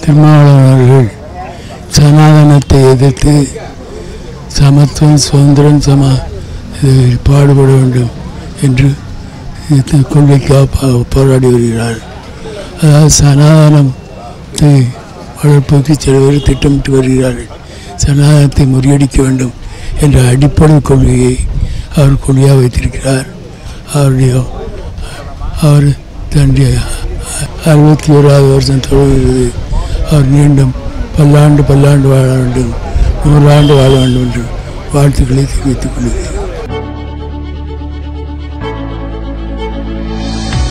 திருமாவளவன் அவர்கள் சனாதனத்தை எதிர்த்து சமத்துவம் சுதந்திரம் சம இதில் பாடுபட வேண்டும் என்று இந்த கொள்கைக்காக பா- போராடி வருகிறார் அதாவது சனாதனத்தை வளர்ப்பதற்கு சில பேர் திட்டமிட்டு வருகிறார்கள் சனாதனத்தை முறியடிக்க வேண்டும் என்ற அடிப்படை கொள்கையை அவர் கொள்கையாக வைத்திருக்கிறார் அவருடைய அவர் தன்னுடைய அறுபத்தி ஓராவது வருஷம் தொடங்குகிறது அவர் மீண்டும் பல்லாண்டு பல்லாண்டு வாழ வேண்டும் நூறாண்டு வாழ வேண்டும் என்று வாழ்த்துக்களை தெரிவித்துக் கொள்கிறேன்